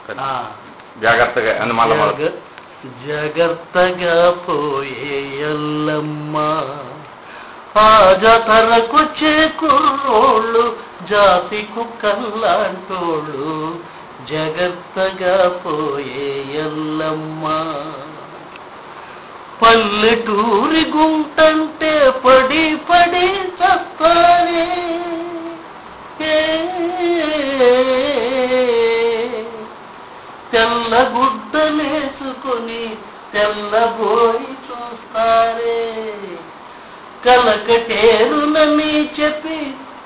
ఆ, జాగ్రత్తగా అని మళ్ళీ మొదలు జగ- జాగ్రత్తగా పోయే ఎల్లమ్మ ఆ జాతరకొచ్చే కుర్రోళ్ళు జాతి కుక్కల్లాంటోళ్ళు జాగ్రత్తగా పోయే ఎల్లమ్మ పల్లెటూరి గుంటంటే పడి పడి చస్తానే తెల్ల గుడ్డలేసుకొని తెల్లబోయి చూస్తారే కలకటేరునని చెప్పి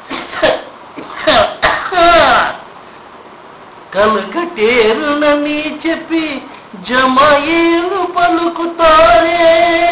కలకటేరునని చెప్పి జమాయిలు పలుకుతారే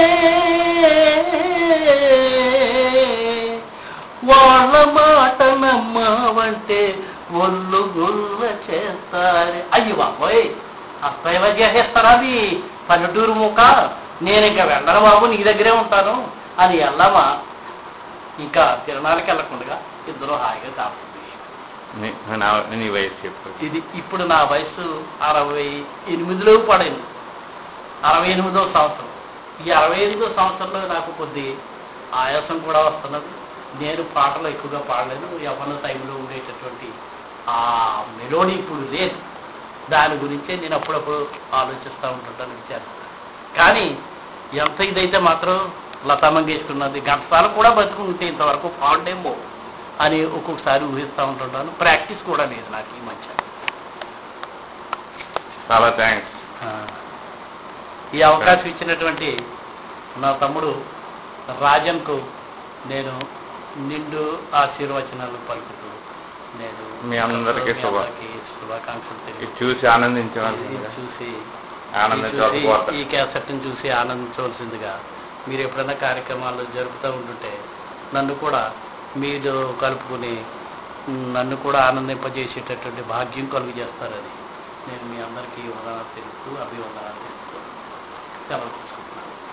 వాళ్ళ మాట నమ్మావంటే ఒళ్ళు గుల్ల చేస్తారే అయ్యి బాబోయ్ అత్తయ్యలా చేసేస్తారా అది పల్లెటూరు ముఖ నేను ఇంకా వెళ్ళను బాబు నీ దగ్గరే ఉంటాను అని వెళ్ళమా ఇంకా తిరణాలకి వెళ్ళకుండా ఇద్దరు హాయిగా కాపుతుంది నీ- నా- నీ వయసు చెప్పు ఇది ఇప్పుడు నా వయసు అరవై ఎనిమిదిలో పడింది అరవై ఎనిమిదో సంవత్సరం ఈ అరవై ఎనిమిదో సంవత్సరంలో నాకు కొద్ది ఆయాసం కూడా వస్తున్నది నేను పాటలు ఎక్కువగా పాడలేదు యవ్వన టైంలో ఉండేటటువంటి ఆ మెలోడీ ఇప్పుడు లేదు దాని గురించే నేను అప్పుడప్పుడు ఆలోచిస్తూ ఉంటుంటాను విచారిస్తాను కానీ ఎంత ఇదైతే మాత్రం లతా మంగేష్కున్నది ఘంటసాల కూడా బతుకుంటే ఇంతవరకు పాడేమో అని ఒక్కొక్కసారి ఊహిస్తూ ఉంటుంటాను ప్రాక్టీస్ కూడా లేదు నాకు ఈ మధ్య చాలా థ్యాంక్స్ ఆ, ఈ అవకాశం ఇచ్చినటువంటి నా తమ్ముడు రాజన్కు నేను నిండు ఆశీర్వచనాలు పలుకుతూ నేను మీ అందరికీ మీ శుభ- అందరికీ శుభాకాంక్షలు ఇది తెలియజేస్తూ చూసి ఆనందించవలసిందిగా ఇది చూసి ఆనందించవలసి ఈ చూసి- ఈ క్యాసెట్ని చూసి ఆనందించవలసిందిగా మీరు ఎప్పుడైనా కార్యక్రమాలు జరుపుతూ ఉంటుంటే నన్ను కూడా మీరు కలుపుకుని నన్ను కూడా ఆనందింపజేసేటటువంటి భాగ్యం కలుగు చేస్తారని నేను మీ అందరికీ వందనాలు తెలుస్తూ అభివందనాలు తెలుస్తూ సెలవు తీసుకుంటున్నాను